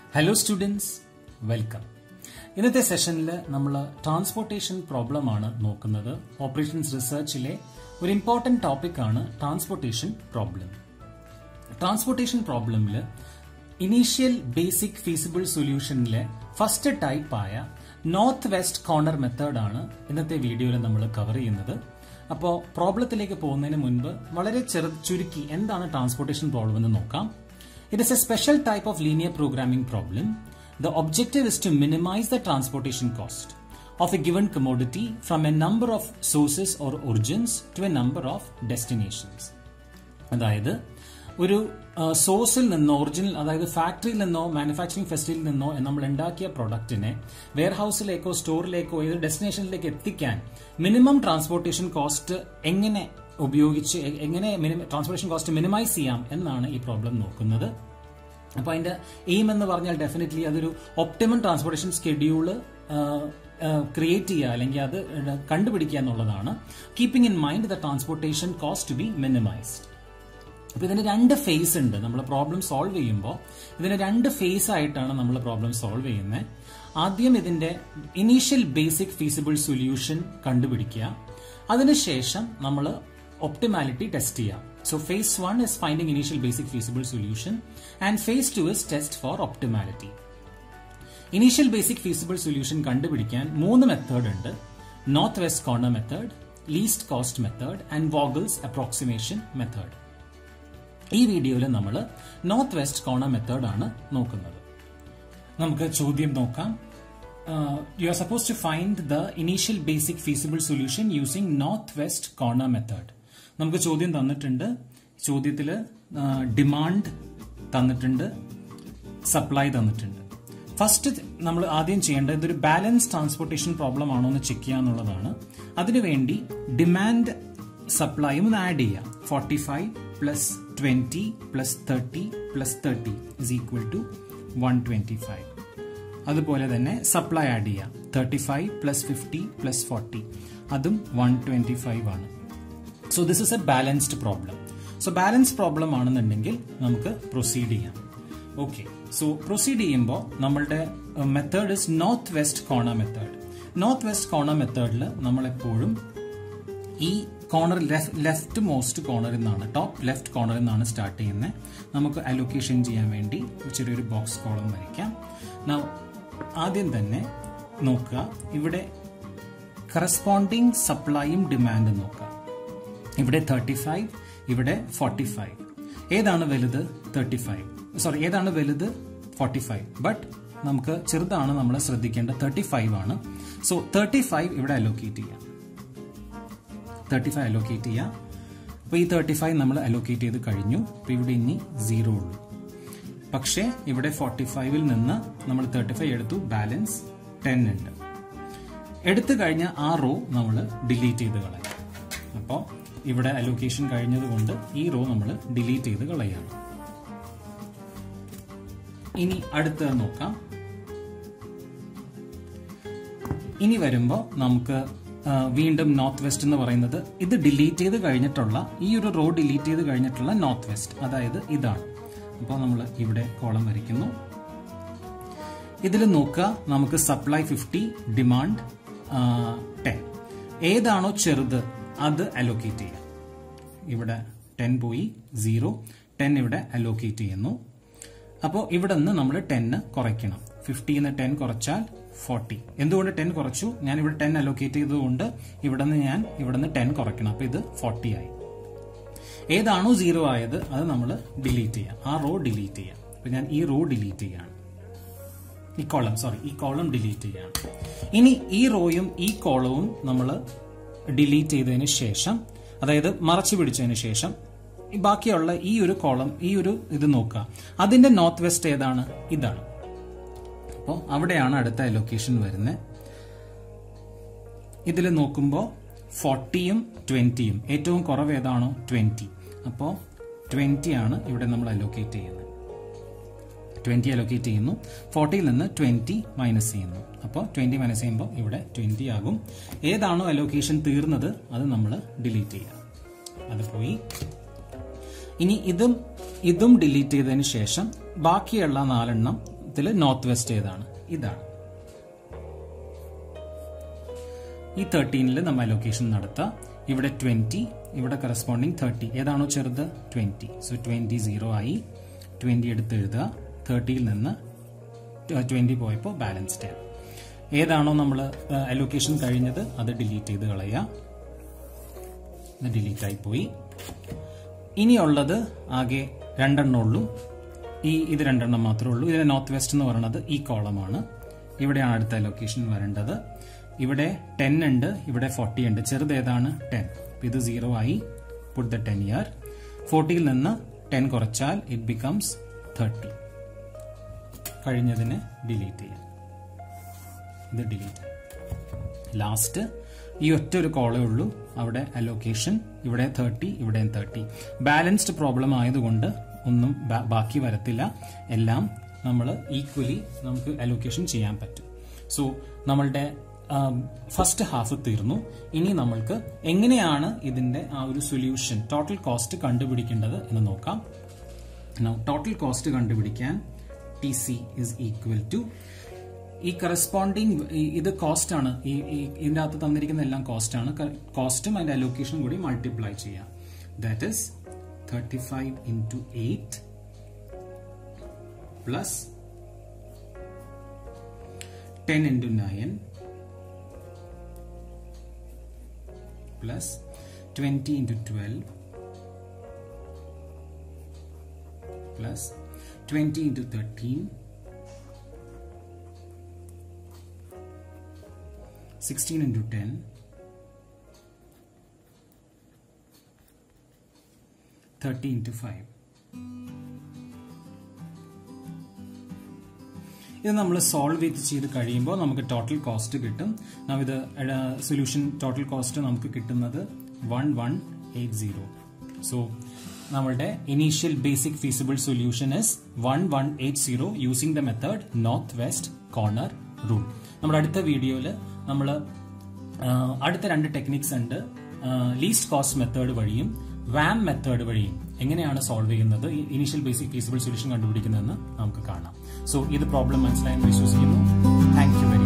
Hello students welcome ഇന്നത്തെ സെഷനിൽ നമ്മൾ ട്രാൻസ്പോർട്ടേഷൻ പ്രോബ്ലം ആണ് നോക്കുന്നത് ഓപ്പറേഷൻസ് റിസർച്ചിലെ ഒരു ഇമ്പോർട്ടന്റ് ടോപ്പിക് ആണ് ട്രാൻസ്പോർട്ടേഷൻ പ്രോബ്ലം ട്രാൻസ്പോർട്ടേഷൻ പ്രോബ്ലമിൽ ഇനീഷ്യൽ ബേസിക് ഫീസിബിൾ സൊല്യൂഷനിലെ ഫസ്റ്റ് ടൈപ്പ് ആയ നോർത്ത് വെസ്റ്റ് കോർണർ മെത്തേഡ് ആണ് ഇന്നത്തെ വീഡിയോയിൽ നമ്മൾ കവർ ചെയ്യുന്നത് അപ്പോൾ പ്രോബ്ലത്തിലേക്ക് പോകുന്നതിന് മുൻപ് വളരെ ചെറു ചുരുക്കി എന്താണ് ട്രാൻസ്പോർട്ടേഷൻ പ്രോബ്ലം എന്ന് നോക്കാം it is a special type of linear programming problem the objective is to minimise the transportation cost of a given commodity from a number of sources or origins to a number of destinations. അതായത് ഒരു സോഴ്സിൽ നിന്നോ original അതായത് ഫാക്ടറിയിൽ നിന്നോ manufacturing ഫെസിലിറ്റിയിൽ നിന്നോ നമ്മൾ ഉണ്ടാക്കിയ പ്രൊഡക്റ്റിനെ വെയർഹൌസിലേക്കോ സ്റ്റോറിലേക്കോ ഏത് ഡെസ്റ്റിനേഷനിലേക്ക് എത്തിക്കാൻ മിനിമം ട്രാൻസ്പോർട്ടേഷൻ കോസ്റ്റ് എങ്ങനെ ഉപയോഗിച്ച് എ- എങ്ങനെ ട്രാൻസ്പോർട്ടേഷൻ കോസ്റ്റ് മിനിമൈസ് ചെയ്യാം എന്നാണ് ഈ പ്രോബ്ലം നോക്കുന്നത് അപ്പൊ അതിന്റെ എയിം എന്ന് പറഞ്ഞാൽ ഡെഫിനറ്റ്ലി അതൊരു ഒപ്റ്റിമം ട്രാൻസ്പോർട്ടേഷൻ സ്കെഡ്യൂള് ക്രിയേറ്റ് ചെയ്യുക അല്ലെങ്കിൽ അത് കണ്ടുപിടിക്കുക എന്നുള്ളതാണ് keeping in mind the transportation cost to be minimised അപ്പൊ ഇതിന് രണ്ട് ഫേസ് ഉണ്ട് നമ്മൾ പ്രോബ്ലം സോൾവ് ചെയ്യുമ്പോൾ ഇതിന് രണ്ട് ഫേസ് ആയിട്ടാണ് നമ്മൾ പ്രോബ്ലം സോൾവ് ചെയ്യുന്നത് ആദ്യം ഇതിന്റെ ഇനീഷ്യൽ ബേസിക് ഫീസിബിൾ സൊല്യൂഷൻ കണ്ടുപിടിക്കുക അതിനുശേഷം നമ്മൾ ഒപ്റ്റിമാലിറ്റി ടെസ്റ്റ് ചെയ്യാം so phase one is finding initial basic feasible solution and phase two is test for optimality initial basic feasible solution കണ്ടുപിടിക്കാൻ മൂന്ന് മെത്തേഡ് ഉണ്ട് north west corner method least cost method and Vogel's approximation method ഈ വീഡിയോയിൽ നമ്മൾ north west corner method ആണ് നോക്കുന്നത് നമുക്ക് ചോദ്യം നോക്കാം you are suppose to find the initial basic feasible solution using north west corner method നമുക്ക് ചോദ്യം തന്നിട്ടുണ്ട് ചോദ്യത്തിൽ ഡിമാൻഡ് തന്നിട്ടുണ്ട് സപ്ലൈ തന്നിട്ടുണ്ട് ഫസ്റ്റ് നമ്മൾ ആദ്യം ചെയ്യേണ്ടത് ഇതൊരു ബാലൻസ് ട്രാൻസ്പോർട്ടേഷൻ പ്രോബ്ലം ആണോ എന്ന് ചെക്ക് ചെയ്യുക എന്നുള്ളതാണ് അതിനുവേണ്ടി ഡിമാൻഡ് സപ്ലൈയും ഒന്ന് ആഡ് ചെയ്യാം forty five plus twenty plus thirty plus thirty is equal to one twenty five അതുപോലെ തന്നെ സപ്ലൈ ആഡ് ചെയ്യാം thirty five plus fifty plus forty അതും വൺ ട്വന്റി ഫൈവ് ആണ് so this is a balanced problem so balance problem ആണെന്നുണ്ടെങ്കിൽ നമുക്ക് proceed ചെയ്യാം okay so proceed ചെയ്യുമ്പോൾ നമ്മളുടെ method is north west corner method north west corner മെത്തേഡിൽ നമ്മൾ എപ്പോഴും ഈ കോർണർ ലെഫ്റ്റ് മോസ്റ്റ് കോർണറിൽ നിന്നാണ് ടോപ്പ് ലെഫ്റ്റ് കോർണറിൽ നിന്നാണ് സ്റ്റാർട്ട് ചെയ്യുന്നത് നമുക്ക് അലൊക്കേഷൻ ചെയ്യാൻ വേണ്ടി ഒരു ചെറിയൊരു ബോക്സ് കോളം വരയ്ക്കാം Now, ആദ്യം തന്നെ നോക്കുക ഇവിടെ കറസ്പോണ്ടിങ് സപ്ലൈയും ഡിമാൻഡും നോക്കുക ഇവിടെ തേർട്ടി ഫൈവ് ഇവിടെ ഫോർട്ടി ഫൈവ് ഏതാണ് വലുത് തേർട്ടി ഫൈവ് സോറി ഏതാണ് വലുത് ഫോർട്ടി ഫൈവ് ബട്ട് നമുക്ക് ചെറുതാണ് നമ്മൾ ശ്രദ്ധിക്കേണ്ട തേർട്ടി ഫൈവ് ആണ് സോ തേർട്ടി ഫൈവ് ഇവിടെ അലോക്കേറ്റ് ചെയ്യാം തേർട്ടി ഫൈവ് അലോക്കേറ്റ് ചെയ്യാം അപ്പോൾ ഈ തേർട്ടി ഫൈവ് നമ്മൾ അലോക്കേറ്റ് ചെയ്ത് കഴിഞ്ഞു അപ്പോൾ ഇവിടെ ഇനി സീറോ ഉള്ളൂ പക്ഷേ ഇവിടെ ഫോർട്ടി ഫൈവിൽ നിന്ന് നമ്മൾ തേർട്ടി ഫൈവ് എടുത്തു ബാലൻസ് ടെൻ ഉണ്ട് എടുത്തു കഴിഞ്ഞ ആ റോ നമ്മൾ ഡിലീറ്റ് ചെയ്ത് കളയാം അപ്പോൾ ഇവിടെ അലോക്കേഷൻ കഴിഞ്ഞതുകൊണ്ട് ഈ റോ നമ്മൾ ഡിലീറ്റ് ചെയ്ത് കളയാണ് ഇനി അടുത്തത് നോക്കാം ഇനി വരുമ്പോൾ നമുക്ക് ആ, വീണ്ടും നോർത്ത് വെസ്റ്റ് എന്ന് പറയുന്നത് ഇത് ഡിലീറ്റ് ചെയ്ത് കഴിഞ്ഞിട്ടുള്ള ഈ ഒരു റോ ഡിലീറ്റ് ചെയ്ത് കഴിഞ്ഞിട്ടുള്ള നോർത്ത് വെസ്റ്റ് അതായത് ഇതാണ് അപ്പോൾ നമ്മൾ ഇവിടെ കോളം വരയ്ക്കുന്നു ഇതിൽ നോക്കുക നമുക്ക് സപ്ലൈ ഫിഫ്റ്റി ഡിമാൻഡ് ടെൻ ഏതാണോ ചെറുത് അത് അലോക്കേറ്റ് ചെയ്യാം ഇവിടെ ടെൻ പോയി സീറോ ടെൻ ഇവിടെ അലോക്കേറ്റ് ചെയ്യുന്നു അപ്പോൾ ഇവിടെ നിന്ന് നമ്മൾ ടെന്ന് കുറയ്ക്കണം ഫിഫ്റ്റിന്ന് ടെൻ കുറച്ചാൽ ഫോർട്ടി എന്തുകൊണ്ട് ടെൻ കുറച്ചു ഞാൻ ഇവിടെ ടെൻ അലോക്കേറ്റ് ചെയ്തതുകൊണ്ട് ഇവിടെ നിന്ന് ഞാൻ ഇവിടെ നിന്ന് ടെൻ കുറയ്ക്കണം അപ്പോൾ ഇത് ഫോർട്ടി ആയി ഏതാണോ സീറോ ആയത് അത് നമ്മൾ ഡിലീറ്റ് ചെയ്യാം ആ റോ ഡിലീറ്റ് ചെയ്യാം അപ്പൊ ഞാൻ ഈ റോ ഡിലീറ്റ് ചെയ്യാണ് ഈ കോളം സോറി ഈ കോളം ഡിലീറ്റ് ചെയ്യാണ് ഇനി ഈ റോയും ഈ കോളവും നമ്മൾ ഡിലീറ്റ് ചെയ്തതിന് ശേഷം അതായത് മറച്ചു പിടിച്ചതിന് ശേഷം ഈ ബാക്കിയുള്ള ഈ ഒരു കോളം ഈ ഒരു ഇത് നോക്കുക അതിന്റെ നോർത്ത് വെസ്റ്റ് ഏതാണ് ഇതാണ് അപ്പോൾ അവിടെയാണ് അടുത്ത ലൊക്കേഷൻ വരുന്നത് ഇതിൽ നോക്കുമ്പോൾ ഫോർട്ടിയും ട്വന്റിയും ഏറ്റവും കുറവ് ഏതാണോ ട്വന്റി അപ്പോൾ ട്വന്റി ആണ് ഇവിടെ നമ്മൾ അലോക്കേറ്റ് ചെയ്യുന്നത് ട്വന്റി അലോക്കേറ്റ് ചെയ്യുന്നു ഫോർട്ടിയിൽ നിന്ന് ട്വന്റി മൈനസ് ചെയ്യുന്നു അപ്പോൾ ട്വന്റി മൈനസ് ചെയ്യുമ്പോൾ ഇവിടെ ട്വന്റി ആകും ഏതാണോ അലോക്കേഷൻ തീർന്നത് അത് നമ്മൾ ഡിലീറ്റ് ചെയ്യുക അത് പോയി ഇനി ഇതും ഇതും ഡിലീറ്റ് ചെയ്തതിന് ശേഷം ബാക്കിയുള്ള നാലെണ്ണം ഫിഫ്ത്തിൽ നോർത്ത് വെസ്റ്റ് ഏതാണ് ഇതാണ് ഈ തേർട്ടീനിൽ നമ്മൾ അലൊക്കേഷൻ നടത്താം ഇവിടെ ട്വന്റി ഇവിടെ കറസ്പോണ്ടിങ് തേർട്ടി ഏതാണോ ചെറുത് ട്വന്റി സോ ട്വന്റി സീറോ ആയി ട്വന്റി എടുത്ത് എഴുതുക തേർട്ടിയിൽ നിന്ന് ട്വന്റി പോയപ്പോൾ ബാലൻസ് ടെൻ ഏതാണോ നമ്മൾ അലൊക്കേഷൻ കഴിഞ്ഞത് അത് ഡിലീറ്റ് ചെയ്ത് കളയുക ഇത് ഡിലീറ്റ് ആയി പോയി ഇനിയുള്ളത് ആകെ രണ്ടെണ്ണം ഉള്ളൂ ഈ ഇത് രണ്ടെണ്ണം മാത്രമേ ഉള്ളൂ ഇതിലെ നോർത്ത് വെസ്റ്റ് എന്ന് പറയുന്നത് ഈ കോളമാണ് ഇവിടെയാണ് അടുത്ത ലൊക്കേഷൻ വരേണ്ടത് ഇവിടെ ടെൻ ഉണ്ട് ഇവിടെ ഫോർട്ടി ഉണ്ട് ചെറുത് ഏതാണ് ടെൻ ഇത് സീറോ ആയി പുട്ട് ദ ടെൻ ഇയർ ഫോർട്ടിയിൽ നിന്ന് ടെൻ കുറച്ചാൽ ഇറ്റ് ബിക്കംസ് തേർട്ടി കഴിഞ്ഞതിനെ ഡിലീറ്റ് ചെയ്യാം ഇത് ഡിലീറ്റ് ലാസ്റ്റ് ഈ ഒറ്റ ഒരു കോളേ ഉള്ളൂ അവിടെ അലോക്കേഷൻ ഇവിടെ തേർട്ടി ഇവിടെയും തേർട്ടി ബാലൻസ്ഡ് പ്രോബ്ലം ആയതുകൊണ്ട് ഒന്നും ബാക്കി വരത്തില്ല എല്ലാം നമ്മൾ ഈക്വലി നമുക്ക് അലോക്കേഷൻ ചെയ്യാൻ പറ്റും സോ നമ്മളുടെ ഫസ്റ്റ് ഹാഫ് തീർന്നു ഇനി നമ്മൾക്ക് എങ്ങനെയാണ് ഇതിന്റെ ആ ഒരു സൊല്യൂഷൻ ടോട്ടൽ കോസ്റ്റ് കണ്ടുപിടിക്കേണ്ടത് എന്ന് നോക്കാം ടോട്ടൽ കോസ്റ്റ് കണ്ടുപിടിക്കാൻ T C is equal to ഈ കറസ്പോണ്ടിങ് ഇത് കോസ്റ്റ് ആണ് ഈ ഇതിന്റെ അകത്ത് തന്നിരിക്കുന്ന എല്ലാം കോസ്റ്റ് ആണ് കോസ്റ്റും അതിന്റെ അലോക്കേഷനും കൂടി മൾട്ടിപ്ലൈ ചെയ്യാം that is thirty five into eight plus ten into nine plus 20 into 12 plus 20 into 13 16 into 10 30 into 5 ഇത് നമ്മൾ സോൾവ് ചെയ്ത് ചെയ്ത് കഴിയുമ്പോൾ നമുക്ക് ടോട്ടൽ കോസ്റ്റ് കിട്ടും നാം ഇത് സൊല്യൂഷൻ ടോട്ടൽ കോസ്റ്റ് നമുക്ക് കിട്ടുന്നത് one one eight zero so നമ്മളുടെ initial basic feasible solution is one one eight zero using the method north west corner rule നമ്മുടെ അടുത്ത വീഡിയോയിൽ നമ്മൾ അടുത്ത രണ്ട് ടെക്നിക്സ് ഉണ്ട് ലീസ്റ്റ് കോസ്റ്റ് മെത്തേഡ് വഴിയും വാം മെത്തേഡ് വഴിയും എങ്ങനെയാണ് സോൾവ് ചെയ്യുന്നത് ഇനീഷ്യൽ ബേസിക് ഫീസിബിൾ സൊല്യൂഷൻ കണ്ടുപിടിക്കുന്നതെന്ന് നമുക്ക് കാണാം സോ ഇത് പ്രോബ്ലം മനസ്സിലായെന്ന് വിശ്വസിക്കുന്നു താങ്ക് യു